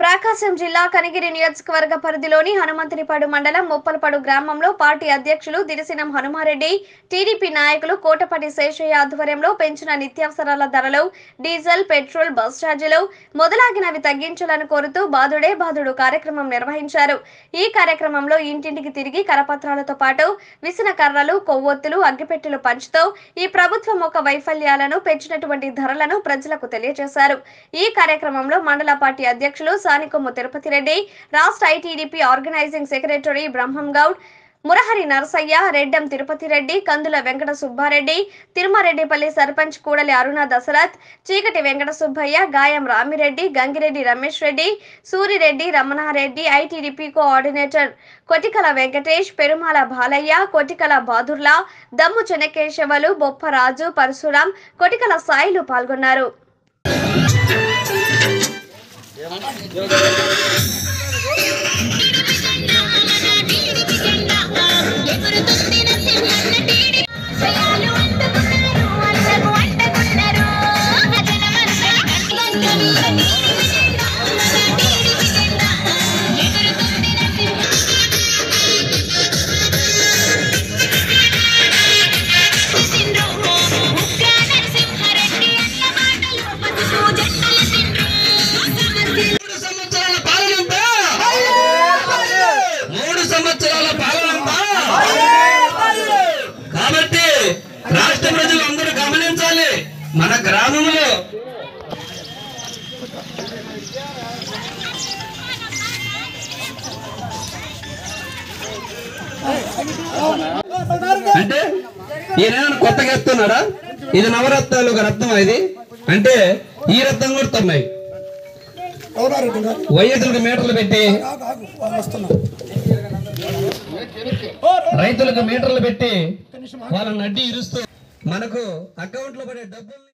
ప్రకాశం జిల్లా కనిగిరి నియోజకవర్గ పరిధిలోని హనుమంతునిపాడు మండలం ముప్పలపాడు గ్రామంలో పార్టీ అధ్యక్షులు దిరిసినం హనుమారెడ్డి టీడీపీ నాయకులు కోటపటి శేషయ్య ఆధ్వర్యంలో పెంచిన నిత్యావసరాల ధరలు డీజిల్ పెట్రోల్ బస్ ఛార్జీలు మొదలగినవి తగ్గించాలని కోరుతూ బాదుడే బాదుడు కార్యక్రమం నిర్వహించారు ఈ కార్యక్రమంలో ఇంటింటికి తిరిగి కరపత్రాలతో పాటు విసిన కర్రలు కొవ్వొత్తులు అగ్గిపెట్టెలు పంచుతూ ఈ ప్రభుత్వం ఒక వైఫల్యాలను పెంచినటువంటి ధరలను ప్రజలకు తెలియజేశారు ఈ కార్యక్రమంలో మండల పార్టీ అధ్యక్షులు సానికొమ్ము తిరుపతి రెడ్డి రాష్ట్ర ITDP organizing secretary Brahmam Goud Murahari Narasaiah Reddam Tirupati Reddy Kandula Venkata Subbareddy Tirumareddipalli sarpanch Kudali Aruna Dasharath Cheekati Venkata Subbaiah Gayam Ramireddy Gangireddy Ramesh Reddy Surireddy Ramanareddy ITDP coordinator Kotikala Venkatesh Perumala Balaiah Kotikala Badurla Dammu Chenakesavulu Bopparaju Parashuram కొటికల Sailu పాల్గొన్నారు మూడు సంవత్సరాల పాలనంతా మూడు సంవత్సరాల పాలనంతా కాబట్టి రాష్ట్ర ప్రజలు అందరూ గమనించాలి మన గ్రామంలో అంటే ఈయన కొత్తగా ఎత్తున్నాడా ఇది నవరత్నాలు ఒక రత్నం ఇది అంటే ఈ రత్నం కూడా తన్నాయి గౌరారెడ్డి గారు వైద్యులకు మీటర్లు పెట్టి ఆగు, ఆగు, వాళ్ళు వస్తున్నా రైతులకు మీటర్లు పెట్టి వాళ్ళని అడ్డి ఇరుస్తూ మనకు అకౌంట్ లో పడే డబ్బుల్ని